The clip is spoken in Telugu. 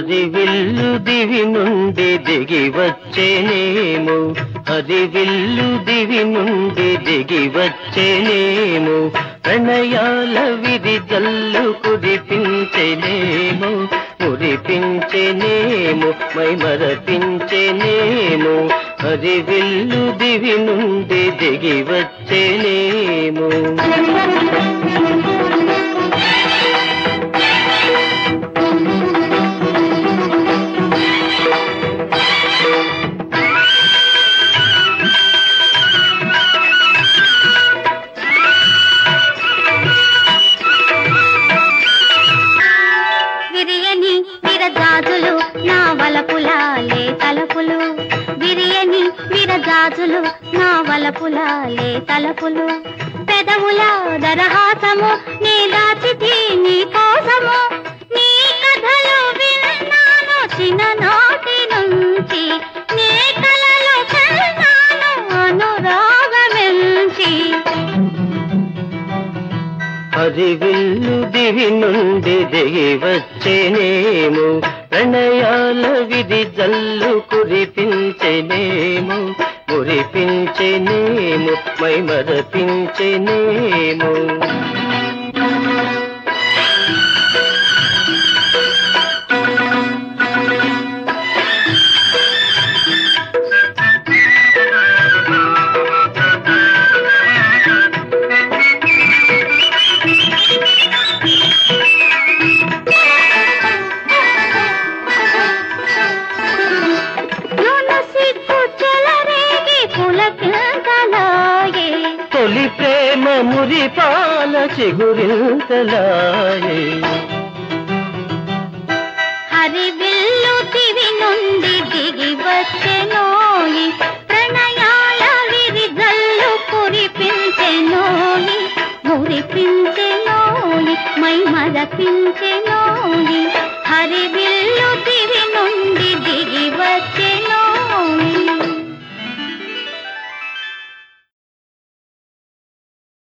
అది విల్లు దివి నుండి దిగి వచ్చేనేము అది విల్లు దివి నుండి దిగి వచ్చేనేము ప్రణయాల విధి జల్లు కురిపించేనేము మురిపించేనేము మై మరపించేనేము అది విల్లు దివి నుండి దిగి వచ్చేనేము విరియని విరజాజులు నా వలపులాలే తలపులు విరియని విరజాజులు నా వలపులాలే తలపులు పెదవుల దరహాసము నీ దాచితి నీ కోసము నీ కథలు విన్నాను చిన్ననాటి నుంచి నీ కలలు కన్నాను అనురాగమెంచి అది విల్లు దివి నుండి దిగి వచ్చేనేము ప్రణయాల విధి జల్లు కురిపించేనేము మురిపించేనేము మై మరపించేనేము యునసిక్కు చెలరేగి పులకింతలాయే తొలి ప్రేమ మురిపాల చిగురింతలాయే హరివిల్లు దివి నుండి దిగి వచ్చెనోయి ప్రణయాల విరిజల్లు కురిపించెనోయి మురిపించెనోయి మై మరపించెనోయి హరి